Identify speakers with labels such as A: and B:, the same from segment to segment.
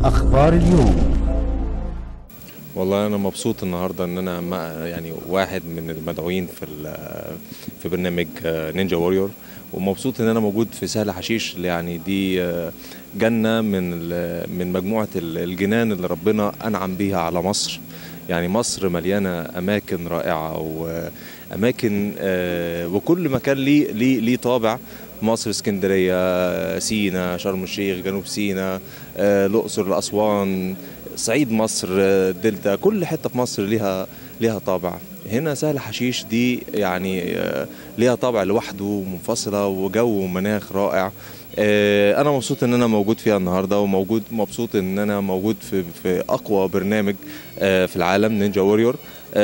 A: أخبار اليوم
B: والله انا مبسوط النهارده ان انا مع- يعني واحد من المدعوين في ال- في برنامج نينجا ووريور ومبسوط ان انا موجود في سهل حشيش يعني دي جنه من ال- من مجموعه ال- الجنان اللي ربنا انعم بيها على مصر يعني مصر مليانه اماكن رائعه واماكن آه، وكل مكان ليه ليه ليه طابع مصر اسكندريه سينا شرم الشيخ جنوب سينا آه، الاقصر اسوان صعيد مصر آه، الدلتا كل حته في مصر ليها ليها طابع هنا سهل حشيش دي يعني آه، ليها طابع لوحده منفصله وجو ومناخ رائع آه، انا مبسوط ان انا موجود فيها النهارده وموجود مبسوط ان انا موجود في في اقوى برنامج آه، في العالم نينجا ووريور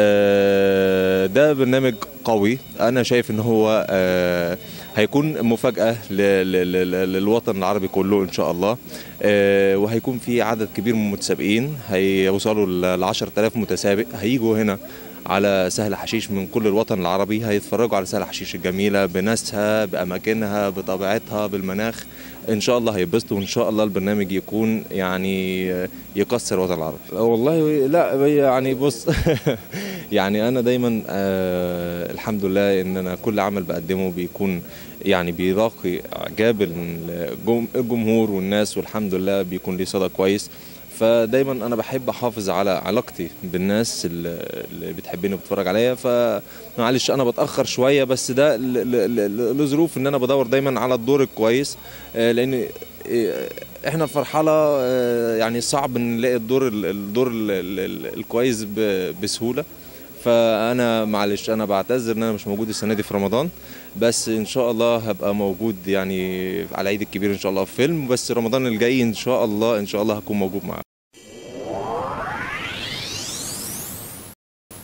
B: آه، ده برنامج قوي انا شايف ان هو آه، هيكون مفاجأة ل- ل- ل- للوطن العربي كله إن شاء الله آه، وهيكون في عدد كبير من المتسابقين هيوصلوا ل 10000 متسابق هيجوا هنا على سهل حشيش من كل الوطن العربي هيتفرجوا على سهل حشيش الجميلة بناسها بأماكنها بطبيعتها بالمناخ إن شاء الله هيتبسطوا وإن شاء الله البرنامج يكون يعني آه، يكسر الوطن العربي والله لا يعني بص يعني أنا دايما آه الحمد لله إن أنا كل عمل بقدمه بيكون يعني بيلاقي إعجاب الجم- الجمهور والناس والحمد لله بيكون ليه صدى كويس فدايما انا بحب احافظ على علاقتي بالناس اللي اللي بتحبني وبتتفرج عليا فمعلش انا بتاخر شويه بس ده ل- ل- ل- لظروف ان انا بدور دايما على الدور الكويس آه، لان آه، احنا في مرحله آه، يعني صعب نلاقي الدور ال- الدور ال- ال- ال- الكويس ب- بسهوله فانا معلش انا بعتذر ان انا مش موجود السنه دي في رمضان بس ان شاء الله هبقى موجود يعني على العيد الكبير ان شاء الله في فيلم بس رمضان الجاي ان شاء الله ان شاء الله هكون موجود معاكم